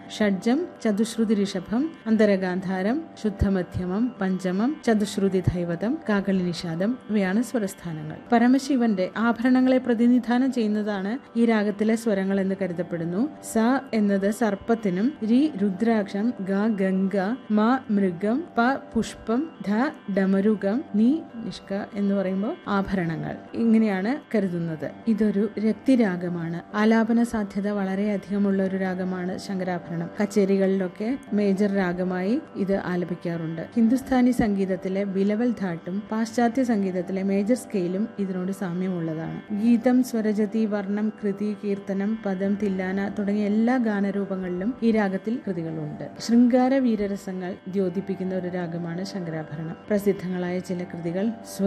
ഷഡ്ജം ചതുശ്രുതി ഋഷഭം അന്തരഗാന്ധാരം ശുദ്ധമധ്യമം പഞ്ചമം ചതുശ്രുതി ധൈവതം കാകളി നിഷാദം ഇവയാണ് സ്വരസ്ഥാനങ്ങൾ പരമശിവന്റെ ആഭരണങ്ങളെ പ്രതിനിധാനം ചെയ്യുന്നതാണ് ഈ രാഗത്തിലെ സ്വരങ്ങൾ എന്ന് കരുതപ്പെടുന്നു സ എന്നത് സർപ്പത്തിനും രി രുദ്രാക്ഷം ഗ ഗംഗ മ മൃഗം പ പുഷ്പം ധ ഡമരുകം നീ നിഷ്ക എന്ന് പറയുമ്പോൾ ആഭരണങ്ങൾ ഇങ്ങനെയാണ് കരുതുന്നത് ഇതൊരു രക്തിരാഗമാണ് ആലാപന സാധ്യത വളരെയധികമുള്ള ഒരു രാഗമാണ് ശങ്കരാഭരണം കച്ചേരികളിലൊക്കെ മേജർ രാഗമായി ഇത് ആലപിക്കാറുണ്ട് ഹിന്ദുസ്ഥാനി സംഗീതത്തിലെ ബിലവൽ ധാട്ടും പാശ്ചാത്യ സംഗീതത്തിലെ മേജർ സ്കെയിലും ഇതിനോട് സാമ്യമുള്ളതാണ് ഗീതം സ്വരജതി വർണ്ണം കൃതി കീർത്തനം പദം തില്ലാന തുടങ്ങിയ എല്ലാ ഗാനരൂപങ്ങളിലും ഈ രാഗത്തിൽ കൃതികളുണ്ട് ശൃംഗാര വീരരസങ്ങൾ ദ്യോതിപ്പിക്കുന്ന ഒരു രാഗമാണ് ശങ്കരാഭരണം പ്രസിദ്ധങ്ങളായ ചില കൃതികൾ സ്വ